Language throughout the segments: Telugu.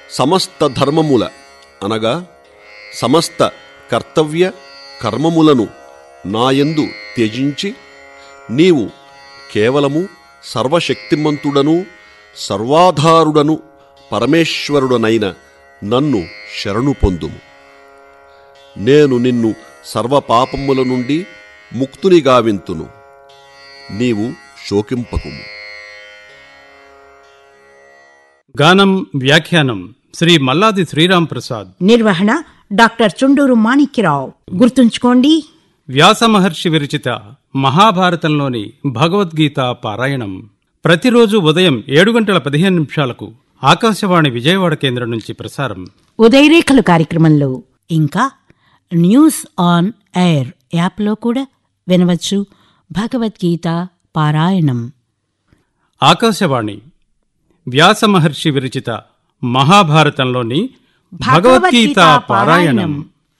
సమస్త ధర్మముల అనగా సమస్త కర్తవ్య కర్మములను నాయందు త్యజించి నీవు కేవలము సర్వశక్తిమంతుడను సర్వాధారుడను పరమేశ్వరుడనైన నన్ను శరణు పొందుము నేను నిన్ను సర్వపాపముల నుండి ముక్తుని గావింతును నీవు శోకింపకుము గానం వ్యాఖ్యానం శ్రీ మల్లాది శ్రీరాం ప్రసాద్ నిర్వహణ డాక్టర్ చుండూరు మాణిక్యరావు గుర్తుంచుకోండి వ్యాస మహర్షి విరచిత మహాభారతంలోని భగవద్గీత పారాయణం ప్రతిరోజు ఉదయం ఏడు గంటల పదిహేను నిమిషాలకు ఆకాశవాణి విజయవాడ కేంద్రం నుంచి ప్రసారం ఉదయరేఖలు కార్యక్రమంలో ఇంకా న్యూస్ ఆన్ ఎయిర్ యాప్లో కూడా వినవచ్చు భగవద్గీత పారాయణం ఆకాశవాణి వ్యాస మహర్షి విరచిత మహాభారతంలోని భగవద్గీత పారాయణం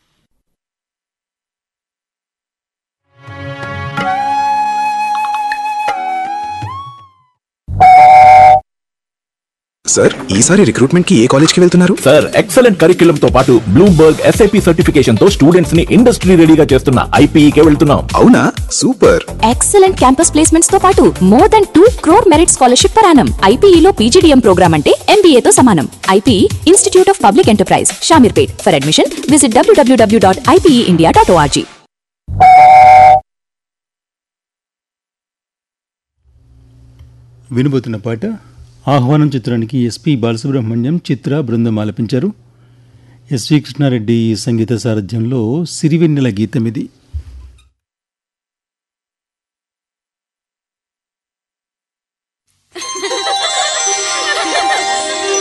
సార్ ఈసారి రిక్రూట్మెంట్ కి ఏ కాలేజ్ కి వెళ్తున్నారు సార్ ఎక్సలెంట్ కరిక్యులం తో పాటు బ్లూంబర్గ్ ఎస్ఐపి సర్టిఫికేషన్ తో స్టూడెంట్స్ ని ఇండస్ట్రీ రెడీగా చేస్తున్న ఐపీఈకే వెళ్తున్నాం అవునా సూపర్ ఎక్సలెంట్ క్యాంపస్ ప్లేస్మెంట్స్ తో పాటు more than two crore merit scholarship పరానం ఐపీఈలో పీజీడీఎం ప్రోగ్రామ్ అంటే MBA తో సమానం IPE institute of public enterprise Shamirpet for admission visit డబ్ల్యూడబ్ల్యూడబ్ల్యూ dot IPE India dot org వినబోతున్న పాట ఆహ్వానం చిత్రానికి ఎస్పి బాలసుబ్రహ్మణ్యం చిత్ర బృందం ఆలపించారు ఎస్వి కృష్ణారెడ్డి సంగీత సారథ్యంలో సిరివెన్నెల గీతం ఇది